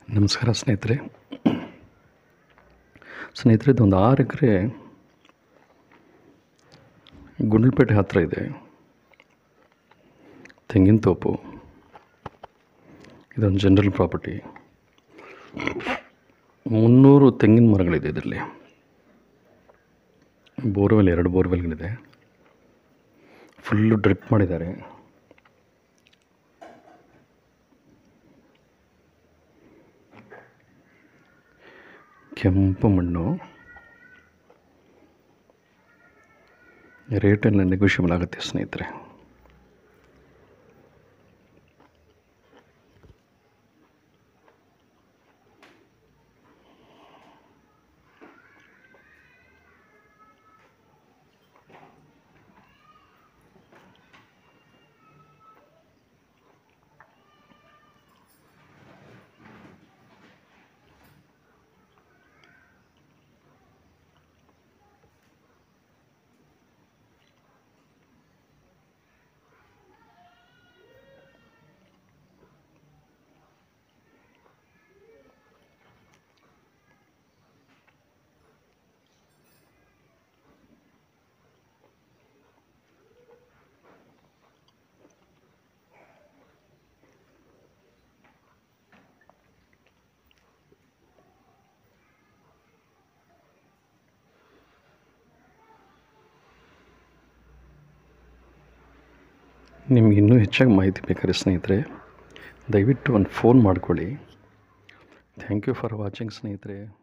ನಮಸ್ಕಾರ ಸ್ನೇಹಿತರೆ ಸ್ನೇಹಿತರೆ ಇದೊಂದು ಆರು ಎಕರೆ ಗುಂಡ್ಲುಪೇಟೆ ಹತ್ತಿರ ಇದೆ ತೆಂಗಿನ ತೋಪು ಇದೊಂದು ಜನರಲ್ ಪ್ರಾಪರ್ಟಿ ಮುನ್ನೂರು ತೆಂಗಿನ ಮರಗಳಿದೆ ಇದರಲ್ಲಿ ಬೋರ್ವೆಲ್ ಎರಡು ಬೋರ್ವೆಲ್ಗಳಿದೆ ಫುಲ್ಲು ಡ್ರಿಪ್ ಮಾಡಿದ್ದಾರೆ ಕೆಂಪು ಮಣ್ಣು ರೇಟೆಲ್ಲ ನೆಗೋಷಿಯಬಲ್ ಆಗುತ್ತೆ ಸ್ನೇಹಿತರೆ ನಿಮ್ಗೆ ಇನ್ನೂ ಹೆಚ್ಚಾಗಿ ಮಾಹಿತಿ ಬೇಕಾದ್ರೆ ಸ್ನೇಹಿತರೆ ದಯವಿಟ್ಟು ಒಂದು ಫೋನ್ ಮಾಡ್ಕೊಳ್ಳಿ ಥ್ಯಾಂಕ್ ಯು ಫಾರ್ ವಾಚಿಂಗ್ ಸ್ನೇಹಿತರೆ